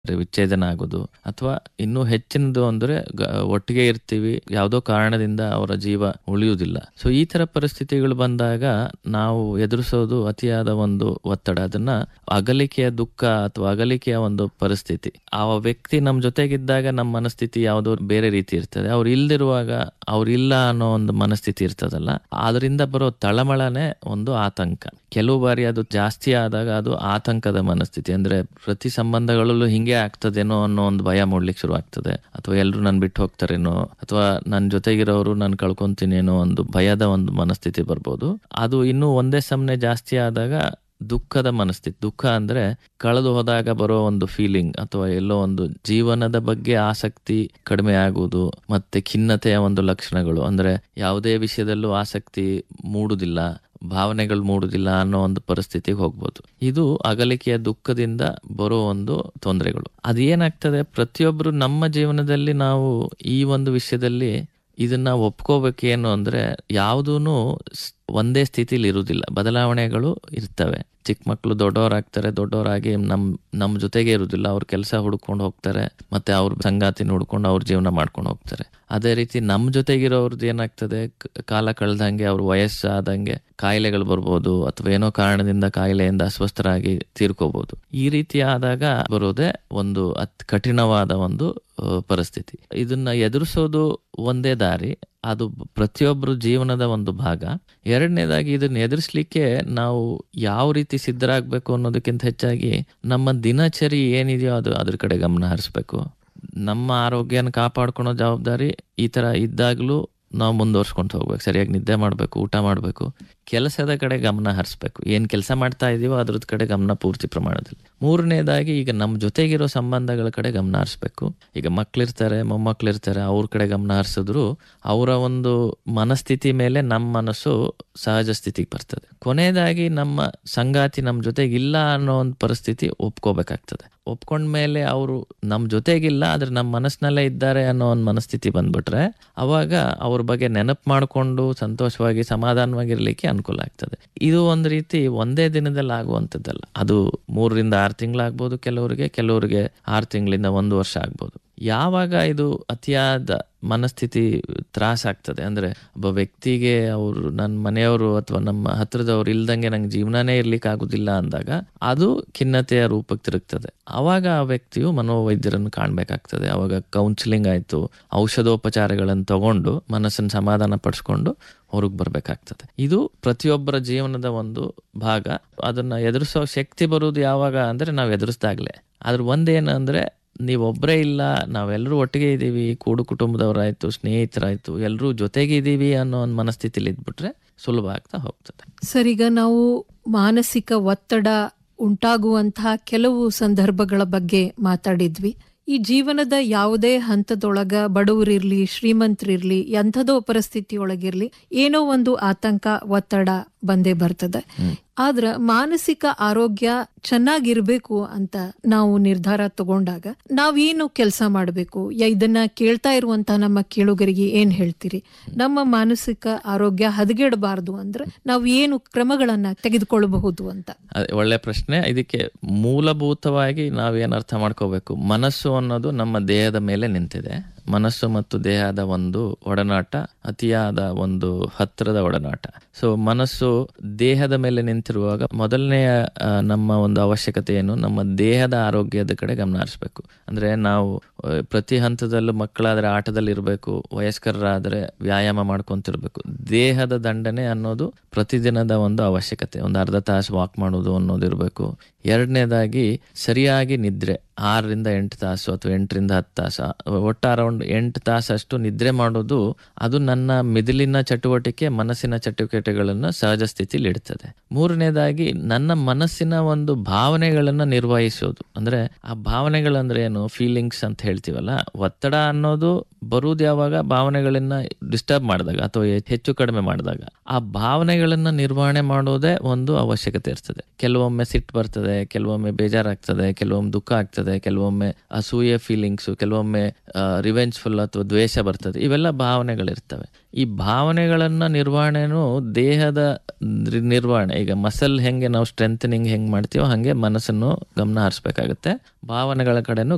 ವಿಚ್ಛೇದನ ಆಗೋದು ಅಥವಾ ಇನ್ನೂ ಹೆಚ್ಚಿನದು ಅಂದ್ರೆ ಗ- ಒಟ್ಟಿಗೆ ಇರ್ತೀವಿ ಯಾವುದೋ ಕಾರಣದಿಂದ ಅವರ ಜೀವ ಉಳಿಯುವುದಿಲ್ಲ ಸೊ ಈ ತರ ಪರಿಸ್ಥಿತಿಗಳು ಬಂದಾಗ ನಾವು ಎದುರಿಸೋದು ಅತಿಯಾದ ಒಂದು ಒತ್ತಡ ಅದನ್ನ ಅಗಲಿಕೆಯ ದುಃಖ ಅಥವಾ ಅಗಲಿಕೆಯ ಒಂದು ಪರಿಸ್ಥಿತಿ ಆ ವ್ಯಕ್ತಿ ನಮ್ ಜೊತೆಗಿದ್ದಾಗ ನಮ್ಮ ಮನಸ್ಥಿತಿ ಯಾವುದೋ ಬೇರೆ ರೀತಿ ಇರ್ತದೆ ಅವ್ರು ಇಲ್ದಿರುವಾಗ ಅವ್ರಿಲ್ಲ ಅನ್ನೋ ಒಂದು ಮನಸ್ಥಿತಿ ಇರ್ತದಲ್ಲ ಅದರಿಂದ ಬರೋ ತಳಮಳನೆ ಒಂದು ಆತಂಕ ಕೆಲವು ಬಾರಿ ಅದು ಜಾಸ್ತಿ ಆದಾಗ ಅದು ಆತಂಕದ ಮನಸ್ಥಿತಿ ಅಂದ್ರೆ ಪ್ರತಿ ಸಂಬಂಧಗಳಲ್ಲೂ ಹಿಂಗೆ ಆಗ್ತದೇನೋ ಅನ್ನೋ ಒಂದು ಭಯ ಮೂಡ್ಲಿಕ್ಕೆ ಶುರು ಆಗ್ತದೆ ಅಥವಾ ಎಲ್ಲರೂ ನನ್ ಬಿಟ್ಟು ಹೋಗ್ತಾರೇನೋ ಅಥವಾ ನನ್ ಜೊತೆಗಿರೋರು ನಾನು ಕಳ್ಕೊಂತೀನೇನೋ ಒಂದು ಭಯದ ಒಂದು ಮನಸ್ಥಿತಿ ಬರ್ಬೋದು ಅದು ಇನ್ನೂ ಒಂದೇ ಸಮನೆ ಜಾಸ್ತಿ ಆದಾಗ ದುಃಖದ ಮನಸ್ಥಿತಿ ದುಃಖ ಅಂದ್ರೆ ಕಳೆದು ಹೋದಾಗ ಬರೋ ಒಂದು ಫೀಲಿಂಗ್ ಅಥವಾ ಎಲ್ಲೋ ಒಂದು ಜೀವನದ ಬಗ್ಗೆ ಆಸಕ್ತಿ ಕಡಿಮೆ ಆಗುವುದು ಮತ್ತೆ ಖಿನ್ನತೆಯ ಒಂದು ಲಕ್ಷಣಗಳು ಅಂದ್ರೆ ಯಾವುದೇ ವಿಷಯದಲ್ಲೂ ಆಸಕ್ತಿ ಮೂಡುದಿಲ್ಲ ಭಾವನೆಗಳು ಮೂಡುದಿಲ್ಲ ಅನ್ನೋ ಒಂದು ಪರಿಸ್ಥಿತಿಗೆ ಹೋಗ್ಬೋದು ಇದು ಅಗಲಿಕೆಯ ದುಃಖದಿಂದ ಬರೋ ಒಂದು ತೊಂದರೆಗಳು ಅದೇನಾಗ್ತದೆ ಪ್ರತಿಯೊಬ್ಬರು ನಮ್ಮ ಜೀವನದಲ್ಲಿ ನಾವು ಈ ಒಂದು ವಿಷಯದಲ್ಲಿ ಇದನ್ನ ಒಪ್ಕೋಬೇಕೇನು ಅಂದ್ರೆ ಯಾವುದೂ ಒಂದೇ ಸ್ಥಿತಿಲಿ ಇರುವುದಿಲ್ಲ ಬದಲಾವಣೆಗಳು ಇರ್ತವೆ ಚಿಕ್ಕ ಮಕ್ಕಳು ದೊಡ್ಡವರಾಗ್ತಾರೆ ದೊಡ್ಡವರಾಗಿ ನಮ್ ನಮ್ ಜೊತೆಗೆ ಇರುವುದಿಲ್ಲ ಅವ್ರ ಕೆಲಸ ಹುಡ್ಕೊಂಡು ಹೋಗ್ತಾರೆ ಮತ್ತೆ ಅವ್ರ ಸಂಗಾತಿನ ಹುಡ್ಕೊಂಡು ಅವ್ರ ಜೀವನ ಮಾಡ್ಕೊಂಡು ಹೋಗ್ತಾರೆ ಅದೇ ರೀತಿ ನಮ್ ಜೊತೆಗಿರೋರ್ದು ಏನಾಗ್ತದೆ ಕ- ಕಾಲ ಕಳೆದಂಗೆ ಅವ್ರ ವಯಸ್ಸಾದಂಗೆ ಕಾಯಿಲೆಗಳು ಬರ್ಬೋದು ಅಥವಾ ಏನೋ ಕಾರಣದಿಂದ ಕಾಯಿಲೆಯಿಂದ ಅಸ್ವಸ್ಥರಾಗಿ ತೀರ್ಕೋಬಹುದು ಈ ರೀತಿ ಆದಾಗ ಬರೋದೇ ಒಂದು ಅತ್ ಕಠಿಣವಾದ ಒಂದು ಆ, ಪರಿಸ್ಥಿತಿ ಇದನ್ನ ಎದುರಿಸೋದು ಒಂದೇ ದಾರಿ ಅದು ಪ್ರತಿಯೊಬ್ಬರು ಜೀವನದ ಒಂದು ಭಾಗ ಎರಡನೇದಾಗಿ ಇದನ್ನ ಎದುರಿಸ್ಲಿಕ್ಕೆ ನಾವು ಯಾವ ರೀತಿ ಸಿದ್ಧರಾಗಬೇಕು ಅನ್ನೋದಕ್ಕಿಂತ ಹೆಚ್ಚಾಗಿ ನಮ್ಮ ದಿನಚರಿ ಏನಿದೆಯೋ ಅದು ಅದ್ರ ಕಡೆ ಗಮನ ಹರಿಸ್ಬೇಕು ನಮ್ಮ ಆರೋಗ್ಯನ ಕಾಪಾಡ್ಕೊಳೋ ಜವಾಬ್ದಾರಿ ಈ ತರ ಇದ್ದಾಗಲೂ ನಾವು ಮುಂದುವರ್ಸ್ಕೊಂತ ಹೋಗ್ಬೇಕು ಸರಿಯಾಗಿ ನಿದ್ದೆ ಮಾಡಬೇಕು ಊಟ ಮಾಡಬೇಕು ಕೆಲಸದ ಕಡೆ ಗಮನ ಹರಿಸ್ಬೇಕು ಏನ್ ಕೆಲಸ ಮಾಡ್ತಾ ಇದೀವೋ ಅದ್ರದ್ ಕಡೆ ಗಮನ ಪೂರ್ತಿ ಪ್ರಮಾಣದಲ್ಲಿ ಮೂರನೇದಾಗಿ ಈಗ ನಮ್ಮ ಜೊತೆಗಿರೋ ಸಂಬಂಧಗಳ ಕಡೆ ಗಮನ ಹರಿಸ್ಬೇಕು ಈಗ ಮಕ್ಳಿರ್ತಾರೆ ಮೊಮ್ಮಕ್ಳಿರ್ತಾರೆ ಅವ್ರ ಕಡೆ ಗಮನ ಹರಿಸಿದ್ರು ಅವರ ಒಂದು ಮನಸ್ಥಿತಿ ಮೇಲೆ ನಮ್ಮ ಮನಸ್ಸು ಸಹಜ ಸ್ಥಿತಿಗೆ ಬರ್ತದೆ ಕೊನೆಯದಾಗಿ ನಮ್ಮ ಸಂಗಾತಿ ನಮ್ಮ ಜೊತೆಗಿಲ್ಲ ಅನ್ನೋ ಒಂದು ಪರಿಸ್ಥಿತಿ ಒಪ್ಕೋಬೇಕಾಗ್ತದೆ ಒಪ್ಕೊಂಡ್ಮೇಲೆ ಅವರು ನಮ್ಮ ಜೊತೆಗಿಲ್ಲ ಆದ್ರೆ ನಮ್ಮ ಮನಸ್ಸಿನಲ್ಲೇ ಇದ್ದಾರೆ ಅನ್ನೋ ಒಂದು ಮನಸ್ಥಿತಿ ಬಂದ್ಬಿಟ್ರೆ ಅವಾಗ ಅವ್ರ ಬಗ್ಗೆ ನೆನಪು ಮಾಡಿಕೊಂಡು ಸಂತೋಷವಾಗಿ ಸಮಾಧಾನವಾಗಿರ್ಲಿಕ್ಕೆ ಅನುಕೂಲ ಆಗ್ತದೆ ಇದು ಒಂದು ರೀತಿ ಒಂದೇ ದಿನದಲ್ಲಿ ಆಗುವಂಥದ್ದಲ್ಲ ಅದು ಮೂರರಿಂದ ಆರು ತಿಂಗಳಾಗ್ಬೋದು ಕೆಲವರಿಗೆ ಕೆಲವರಿಗೆ ಆರು ತಿಂಗಳಿಂದ ಒಂದು ವರ್ಷ ಆಗ್ಬೋದು ಯಾವಾಗ ಇದು ಅತಿಯಾದ ಮನಸ್ಥಿತಿ ತ್ರಾಸ ಆಗ್ತದೆ ಅಂದ್ರೆ ಒಬ್ಬ ವ್ಯಕ್ತಿಗೆ ಅವರು ನನ್ನ ಮನೆಯವರು ಅಥವಾ ನಮ್ಮ ಹತ್ರದವ್ರು ಇಲ್ದಂಗೆ ನಂಗೆ ಜೀವನನೇ ಇರ್ಲಿಕ್ಕೆ ಆಗುದಿಲ್ಲ ಅಂದಾಗ ಅದು ಖಿನ್ನತೆಯ ರೂಪಕ್ಕೆ ತಿರುಗ್ತದೆ ಅವಾಗ ಆ ವ್ಯಕ್ತಿಯು ಮನೋವೈದ್ಯರನ್ನು ಕಾಣ್ಬೇಕಾಗ್ತದೆ ಅವಾಗ ಕೌನ್ಸಿಲಿಂಗ್ ಆಯ್ತು ಔಷಧೋಪಚಾರಗಳನ್ನು ತಗೊಂಡು ಮನಸ್ಸನ್ನು ಸಮಾಧಾನ ಪಡಿಸ್ಕೊಂಡು ಹೊರಗೆ ಬರ್ಬೇಕಾಗ್ತದೆ ಇದು ಪ್ರತಿಯೊಬ್ಬರ ಜೀವನದ ಒಂದು ಭಾಗ ಅದನ್ನ ಎದುರಿಸೋ ಶಕ್ತಿ ಬರುವುದು ಯಾವಾಗ ಅಂದ್ರೆ ನಾವು ಎದುರಿಸ್ದಾಗ್ಲೆ ಆದ್ರೆ ಒಂದೇನು ಅಂದ್ರೆ ನೀವೊಬ್ಬರೇ ಇಲ್ಲ ನಾವೆಲ್ಲರೂ ಒಟ್ಟಿಗೆ ಇದ್ದೀವಿ ಕೂಡು ಕುಟುಂಬದವರಾಯ್ತು ಸ್ನೇಹಿತರಾಯ್ತು ಎಲ್ಲರೂ ಜೊತೆಗೆ ಇದ್ದೀವಿ ಅನ್ನೋ ಒಂದು ಮನಸ್ಥಿತಿಲಿ ಇದ್ಬಿಟ್ರೆ ಸುಲಭ ಆಗ್ತಾ ಹೋಗ್ತದೆ ಸರ್ ಈಗ ನಾವು ಮಾನಸಿಕ ಒತ್ತಡ ಉಂಟಾಗುವಂತಹ ಕೆಲವು ಸಂದರ್ಭಗಳ ಬಗ್ಗೆ ಮಾತಾಡಿದ್ವಿ ಈ ಜೀವನದ ಯಾವುದೇ ಹಂತದೊಳಗ ಬಡವರಿರ್ಲಿ ಶ್ರೀಮಂತರಿರ್ಲಿ ಎಂಥದೋ ಪರಿಸ್ಥಿತಿಯೊಳಗಿರ್ಲಿ ಏನೋ ಒಂದು ಆತಂಕ ಒತ್ತಡ ಬಂದೇ ಬರ್ತದೆ ಆದ್ರ ಮಾನಸಿಕ ಆರೋಗ್ಯ ಚೆನ್ನಾಗಿರ್ಬೇಕು ಅಂತ ನಾವು ನಿರ್ಧಾರ ತಗೊಂಡಾಗ ನಾವೇನು ಕೆಲಸ ಮಾಡಬೇಕು ಇದನ್ನ ಕೇಳ್ತಾ ಇರುವಂತ ನಮ್ಮ ಕೇಳುಗರಿಗೆ ಏನ್ ಹೇಳ್ತೀರಿ ನಮ್ಮ ಮಾನಸಿಕ ಆರೋಗ್ಯ ಹದಗೆಡಬಾರದು ಅಂದ್ರೆ ನಾವು ಏನು ಕ್ರಮಗಳನ್ನ ತೆಗೆದುಕೊಳ್ಳಬಹುದು ಅಂತ ಅದೇ ಒಳ್ಳೆ ಪ್ರಶ್ನೆ ಇದಕ್ಕೆ ಮೂಲಭೂತವಾಗಿ ನಾವೇನ್ ಅರ್ಥ ಮಾಡ್ಕೋಬೇಕು ಮನಸ್ಸು ಅನ್ನೋದು ನಮ್ಮ ದೇಹದ ಮೇಲೆ ನಿಂತಿದೆ ಮನಸ್ಸು ಮತ್ತು ದೇಹದ ಒಂದು ಒಡನಾಟ ಅತಿಯಾದ ಒಂದು ಹತ್ತಿರದ ಒಡನಾಟ ಸೊ ಮನಸ್ಸು ದೇಹದ ಮೇಲೆ ನಿಂತಿರುವಾಗ ಮೊದಲನೆಯ ಆ, ನಮ್ಮ ಒಂದು ಅವಶ್ಯಕತೆ ಏನು ನಮ್ಮ ದೇಹದ ಆರೋಗ್ಯದ ಕಡೆ ಗಮನ ಹರಿಸ್ಬೇಕು ಅಂದ್ರೆ ನಾವು ಆ, ಪ್ರತಿ ಹಂತದಲ್ಲೂ ಮಕ್ಕಳಾದ್ರೆ ಆಟದಲ್ಲಿ ಇರಬೇಕು ವಯಸ್ಕರಾದ್ರೆ ವ್ಯಾಯಾಮ ಮಾಡ್ಕೊಂತಿರ್ಬೇಕು ದೇಹದ ದಂಡನೆ ಅನ್ನೋದು ಪ್ರತಿದಿನದ ಒಂದು ಅವಶ್ಯಕತೆ ಒಂದು ಅರ್ಧ ತಾಸು ವಾಕ್ ಮಾಡೋದು ಅನ್ನೋದು ಇರಬೇಕು ಎರಡನೇದಾಗಿ ಸರಿಯಾಗಿ ನಿದ್ರೆ ಆರರಿಂದ ಎಂಟು ತಾಸು ಅಥವಾ ಎಂಟರಿಂದ ಹತ್ತು ತಾಸು ಒಟ್ಟು ಅರೌಂಡ್ ಎಂಟು ತಾಸಷ್ಟು ನಿದ್ರೆ ಮಾಡೋದು ಅದು ನನ್ನ ಮಿದಿಲಿನ ಚಟುವಟಿಕೆ ಮನಸ್ಸಿನ ಚಟುವಟಿಕೆಗಳನ್ನ ಸಹಜ ಸ್ಥಿತಿಲಿ ಇಡ್ತದೆ ಮೂರನೇದಾಗಿ ನನ್ನ ಮನಸ್ಸಿನ ಒಂದು ಭಾವನೆಗಳನ್ನ ನಿರ್ವಹಿಸೋದು ಅಂದ್ರೆ ಆ ಭಾವನೆಗಳಂದ್ರೆ ಏನು ಫೀಲಿಂಗ್ಸ್ ಅಂತ ಹೇಳ್ತೀವಲ್ಲ ಒತ್ತಡ ಅನ್ನೋದು ಬರುವುದು ಯಾವಾಗ ಭಾವನೆಗಳನ್ನ ಡಿಸ್ಟರ್ಬ್ ಮಾಡಿದಾಗ ಅಥವಾ ಹೆಚ್ಚು ಕಡಿಮೆ ಮಾಡಿದಾಗ ಆ ಭಾವನೆಗಳನ್ನ ನಿರ್ವಹಣೆ ಮಾಡೋದೇ ಒಂದು ಅವಶ್ಯಕತೆ ಇರ್ತದೆ ಕೆಲವೊಮ್ಮೆ ಸಿಟ್ಟು ಬರ್ತದೆ ಕೆಲವೊಮ್ಮೆ ಬೇಜಾರಾಗ್ತದೆ ಕೆಲವೊಮ್ಮೆ ದುಃಖ ಆಗ್ತದೆ ಕೆಲವೊಮ್ಮೆ ಅಸೂಯೆ ಫೀಲಿಂಗ್ಸ್ ಕೆಲವೊಮ್ಮೆ ರಿವೆಂಜ್ಫುಲ್ ಅಥವಾ ದ್ವೇಷ ಬರ್ತದೆ ಇವೆಲ್ಲ ಭಾವನೆಗಳಿರ್ತವೆ ಈ ಭಾವನೆಗಳನ್ನ ನಿರ್ವಹಣೆನು ದೇಹದ ನಿರ್- ನಿರ್ವಹಣೆ ಈಗ ಮಸಲ್ ಹೆಂಗೆ ನಾವು ಸ್ಟ್ರೆಂಥನಿಂಗ್ ಹೆಂಗ್ ಮಾಡ್ತೀವೋ ಹಂಗೆ ಮನಸ್ಸನ್ನು ಗಮನ ಹರಿಸ್ಬೇಕಾಗತ್ತೆ ಭಾವನೆಗಳ ಕಡೆನೂ